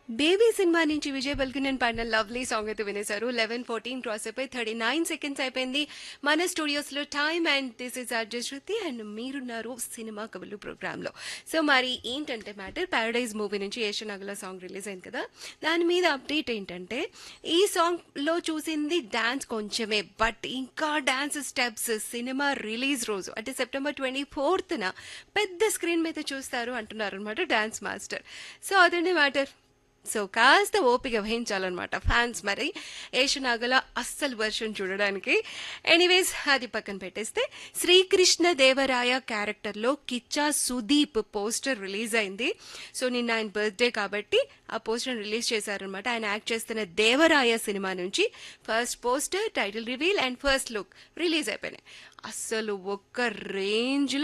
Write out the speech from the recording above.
baby cinema నుంచి విజయ్ బల్కినన్ పాడిన lovely song అయితే వినేశారు లెవెన్ ఫోర్టీన్ క్రాస్ అయిపోయి థర్టీ నైన్ సెకండ్స్ అయిపోయింది మన స్టూడియోస్ లో time and this is RJ Shruti and మీరున్నారు సినిమా కబులు ప్రోగ్రామ్ లో సో మరి ఏంటంటే మ్యాటర్ పారడైజ్ మూవీ నుంచి ఏషనగల సాంగ్ రిలీజ్ అయింది కదా దాని మీద అప్డేట్ ఏంటంటే ఈ సాంగ్ లో చూసింది డాన్స్ కొంచెమే బట్ ఇంకా డాన్స్ స్టెప్స్ సినిమా రిలీజ్ రోజు అంటే సెప్టెంబర్ ట్వంటీ ఫోర్త్న పెద్ద స్క్రీన్ మీద చూస్తారు అంటున్నారు అనమాట డాన్స్ మాస్టర్ సో అదండి మ్యాటర్ సో కాస్త ఓపిక వహించాలన్నమాట ఫ్యాన్స్ మరి ఏషనాగల అస్సలు వర్షన్ చూడడానికి ఎనీవేస్ అది పక్కన పెట్టేస్తే శ్రీకృష్ణ దేవరాయ క్యారెక్టర్లో కిచ్చా సుదీప్ పోస్టర్ రిలీజ్ అయింది సో నిన్న ఆయన బర్త్డే కాబట్టి ఆ పోస్టర్ రిలీజ్ చేశారనమాట ఆయన యాక్ట్ చేస్తున్న దేవరాయ సినిమా నుంచి first poster title reveal and first look release అయిపోయినాయి అస్సలు ఒక్క రేంజ్లో